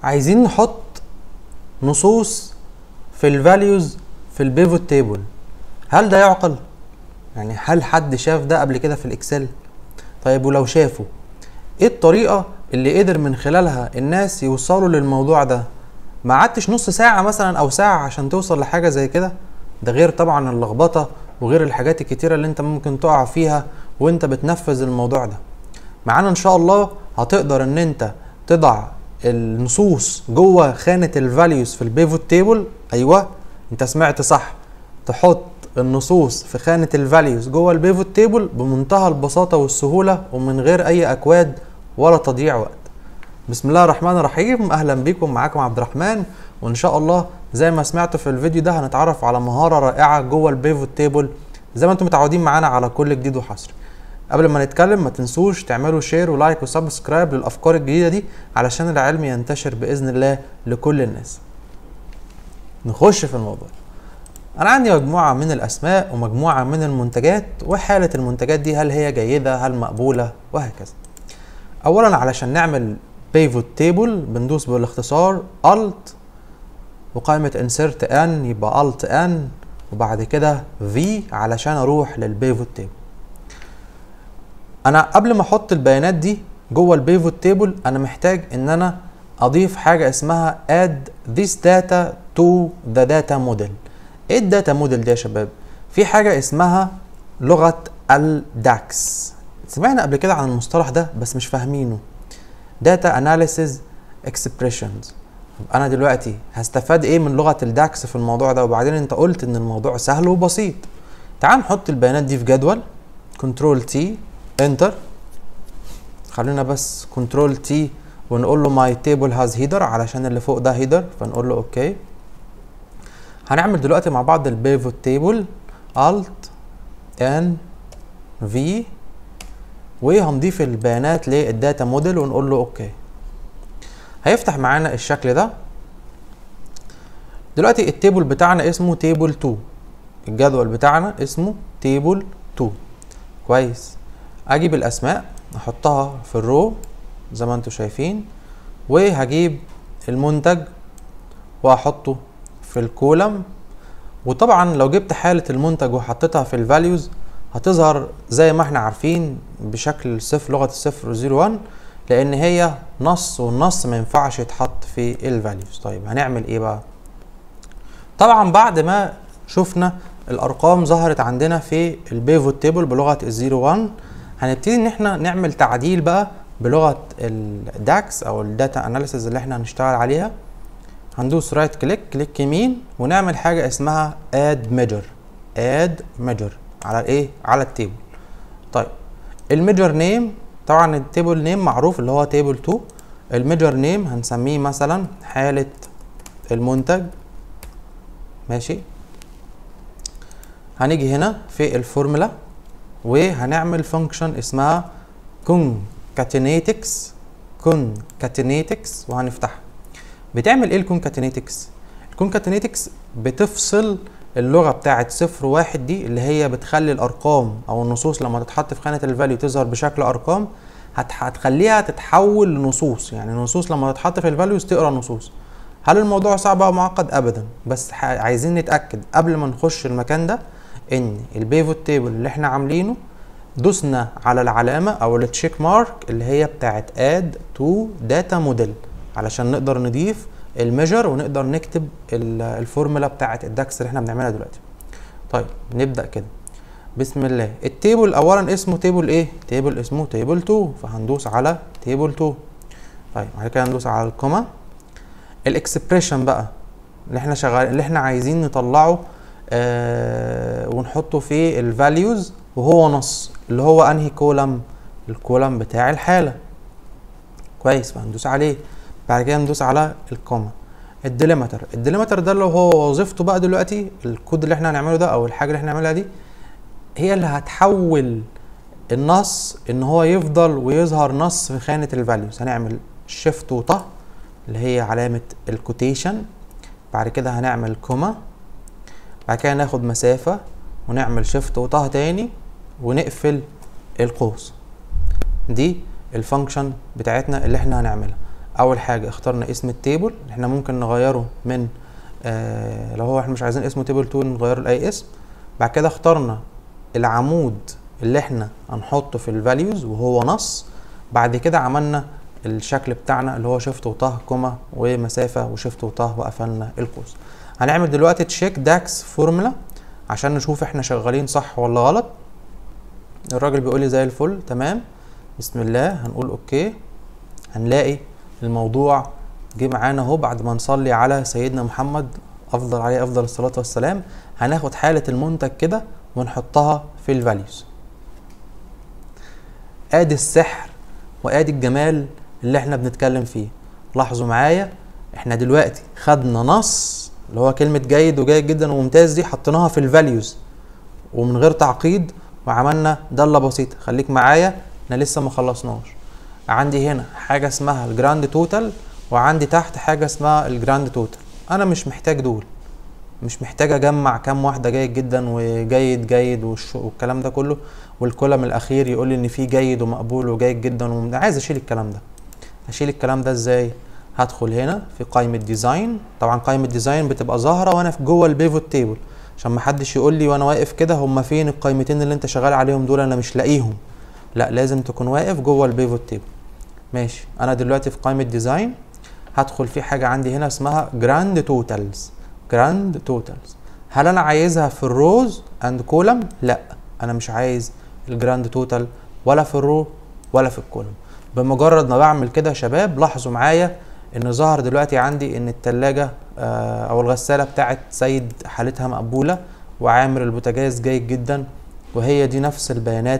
عايزين نحط نصوص في الفاليوز في البيفوت تيبل هل ده يعقل يعني هل حد شاف ده قبل كده في الاكسل طيب ولو شافه ايه الطريقه اللي قدر من خلالها الناس يوصلوا للموضوع ده ما قعدتش نص ساعه مثلا او ساعه عشان توصل لحاجه زي كده ده غير طبعا اللخبطه وغير الحاجات الكتيره اللي انت ممكن تقع فيها وانت بتنفذ الموضوع ده معانا ان شاء الله هتقدر ان انت تضع النصوص جوه خانه الفاليوز في البيفوت تيبل ايوه انت سمعت صح تحط النصوص في خانه الفاليوز جوه البيفوت تيبل بمنتهى البساطه والسهوله ومن غير اي اكواد ولا تضييع وقت بسم الله الرحمن الرحيم اهلا بكم معاكم عبد الرحمن وان شاء الله زي ما سمعتوا في الفيديو ده هنتعرف على مهاره رائعه جوه البيفوت تيبل زي ما انتم متعودين معانا على كل جديد وحصري قبل ما نتكلم ما تنسوش تعملوا شير ولايك وسبسكرايب للافكار الجديده دي علشان العلم ينتشر باذن الله لكل الناس نخش في الموضوع انا عندي مجموعه من الاسماء ومجموعه من المنتجات وحاله المنتجات دي هل هي جيده هل مقبوله وهكذا اولا علشان نعمل بيفوت تيبل بندوس بالاختصار alt وقائمة insert n يبقى alt n وبعد كده v علشان اروح للبيفوت تيبل انا قبل ما احط البيانات دي جوه البيفوت تيبل انا محتاج ان انا اضيف حاجة اسمها add this data to the data model ايه الداتا موديل دي يا شباب في حاجة اسمها لغة الداكس سمعنا قبل كده عن المصطلح ده بس مش فاهمينه data analysis expressions انا دلوقتي هستفاد ايه من لغه الداكس في الموضوع ده وبعدين انت قلت ان الموضوع سهل وبسيط تعال نحط البيانات دي في جدول كنترول تي انتر خلينا بس كنترول تي ونقول له ماي تيبل هاز هيدر علشان اللي فوق ده هيدر فنقول له اوكي هنعمل دلوقتي مع بعض البيفوت تيبل الت ان في وهنضيف البيانات للداتا موديل ونقول له اوكي هيفتح معانا الشكل ده دلوقتي التيبل بتاعنا اسمه تيبل 2 الجدول بتاعنا اسمه تيبل 2 كويس اجيب الاسماء احطها في الرو زي ما انتم شايفين وهجيب المنتج واحطه في الكولم وطبعا لو جبت حالة المنتج وحطيتها في الفاليوز هتظهر زي ما احنا عارفين بشكل صفر لغة الصفر وزيرو وان لان هي نص والنص ما ينفعش يتحط في الفاليوز طيب هنعمل ايه بقى طبعا بعد ما شفنا الارقام ظهرت عندنا في البيفوت تيبل بلغه الزيرو 1 هنبتدي ان احنا نعمل تعديل بقى بلغه الداكس او الداتا اناليسيز اللي احنا هنشتغل عليها هندوس رايت كليك كليك يمين ونعمل حاجه اسمها اد ميجر اد ميجر على الايه على التيبل طيب الميجر نيم طبعا التيبل نيم معروف اللي هو تيبل 2 الميجر نيم هنسميه مثلا حالة المنتج ماشي هنيجي هنا في الفورمولا وهنعمل فانكشن اسمها concatenatics concatenatics وهنفتحها بتعمل ايه الكونكاتينيتكس الكونكاتينيتكس بتفصل اللغه بتاعت صفر واحد دي اللي هي بتخلي الارقام او النصوص لما تتحط في خانه الفاليو تظهر بشكل ارقام هتخليها تتحول لنصوص يعني النصوص لما تتحط في الفاليوز تقرا نصوص هل الموضوع صعب او معقد ابدا بس عايزين نتاكد قبل ما نخش المكان ده ان البيفوت تيبل اللي احنا عاملينه دوسنا على العلامه او التشيك مارك اللي هي بتاعت اد تو داتا موديل علشان نقدر نضيف الميجر ونقدر نكتب الفورمولا بتاعه الداكس اللي احنا بنعملها دلوقتي طيب نبدا كده بسم الله التيبل اولا اسمه تيبل ايه تيبل اسمه تيبل 2 فهندوس على تيبل 2 طيب بعد كده ندوس على الكوما الاكسبريشن بقى اللي احنا شغال اللي احنا عايزين نطلعه آه ونحطه في الفاليوز وهو نص اللي هو انهي كولم الكولم بتاع الحاله كويس فهندوس عليه بعد كده ندوس على الكوما الديليمتر الديليمتر ده اللي هو وظيفته بقى دلوقتي الكود اللي احنا هنعمله ده او الحاجه اللي احنا هنعملها دي هي اللي هتحول النص ان هو يفضل ويظهر نص في خانه الفاليوز هنعمل شيفت وطه اللي هي علامه الكوتيشن بعد كده هنعمل كوما بعد كده ناخد مسافه ونعمل شيفت وطه تاني ونقفل القوس دي الفانكشن بتاعتنا اللي احنا هنعملها اول حاجه اخترنا اسم التيبل احنا ممكن نغيره من آه لو هو احنا مش عايزين اسمه تيبل 2 نغيره لاي اسم بعد كده اخترنا العمود اللي احنا هنحطه في الفاليوز وهو نص بعد كده عملنا الشكل بتاعنا اللي هو شيفت وطه كوما ومسافه وشيفت وطه وقفلنا القوس هنعمل دلوقتي تشيك داكس فورمولا عشان نشوف احنا شغالين صح ولا غلط الراجل بيقول لي زي الفل تمام بسم الله هنقول اوكي هنلاقي الموضوع جه معانا اهو بعد ما نصلي على سيدنا محمد افضل عليه افضل الصلاه والسلام هناخد حاله المنتج كده ونحطها في الفاليوز ادي السحر وادي الجمال اللي احنا بنتكلم فيه لاحظوا معايا احنا دلوقتي خدنا نص اللي هو كلمة جيد وجيد جدا وممتاز دي حطيناها في الفاليوز ومن غير تعقيد وعملنا دالة بسيطة خليك معايا احنا لسه ما خلصناش عندي هنا حاجة اسمها الجراند توتال وعندي تحت حاجة اسمها الجراند توتال انا مش محتاج دول مش محتاج اجمع كام واحده جيد جدا وجيد جيد والكلام ده كله والكولم الاخير يقول لي ان في جيد ومقبول وجيد جدا وممتاز عايز اشيل الكلام ده اشيل الكلام ده ازاي هدخل هنا في قائمه ديزاين طبعا قائمه ديزاين بتبقى ظاهره وانا في جوه البيفوت تيبل عشان ما حدش يقول لي وانا واقف كده هم فين القائمتين اللي انت شغال عليهم دول انا مش لاقيهم لا لازم تكون واقف جوه البيفوت تيبل ماشي انا دلوقتي في قائمه ديزاين هدخل في حاجه عندي هنا اسمها جراند توتالز جراند توتالز هل انا عايزها في الروز اند كولم لا انا مش عايز الجراند توتال ولا في الرو ولا في الكولم بمجرد ما بعمل كده يا شباب لاحظوا معايا ان ظهر دلوقتي عندي ان التلاجة آه او الغسالة بتاعت سيد حالتها مقبولة وعامر البوتاجاز جيد جدا وهي دي نفس البيانات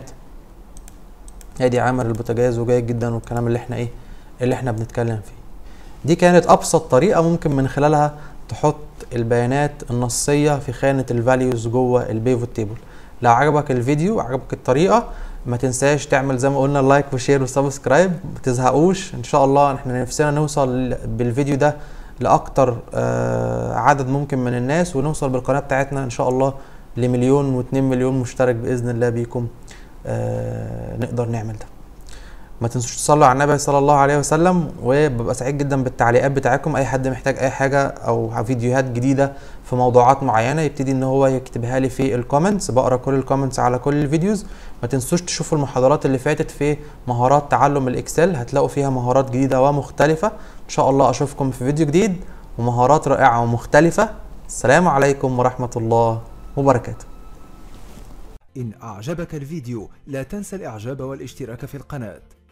ادي عامر البوتاجاز وجيد جدا والكلام اللي احنا ايه اللي احنا بنتكلم فيه دي كانت ابسط طريقة ممكن من خلالها تحط البيانات النصية في خانة الفاليوز جوه البيفوت تيبل لو عجبك الفيديو وعجبك الطريقة ما تنساش تعمل زي ما قلنا لايك وشير وسبسكرايب ما تزهقوش ان شاء الله احنا نفسنا نوصل بالفيديو ده لاكتر آه عدد ممكن من الناس ونوصل بالقناة بتاعتنا ان شاء الله لمليون واتنين مليون مشترك باذن الله بيكم آه نقدر نعمل ده ما تنسوش تصلوا على النبي صلى الله عليه وسلم وببقى سعيد جدا بالتعليقات بتاعتكم اي حد محتاج اي حاجه او فيديوهات جديده في موضوعات معينه يبتدي ان هو يكتبها لي في الكومنتس بقرا كل الكومنتس على كل الفيديوز ما تنسوش تشوفوا المحاضرات اللي فاتت في مهارات تعلم الاكسل هتلاقوا فيها مهارات جديده ومختلفه ان شاء الله اشوفكم في فيديو جديد ومهارات رائعه ومختلفه السلام عليكم ورحمه الله وبركاته إن أعجبك الفيديو لا تنسى الإعجاب والاشتراك في القناة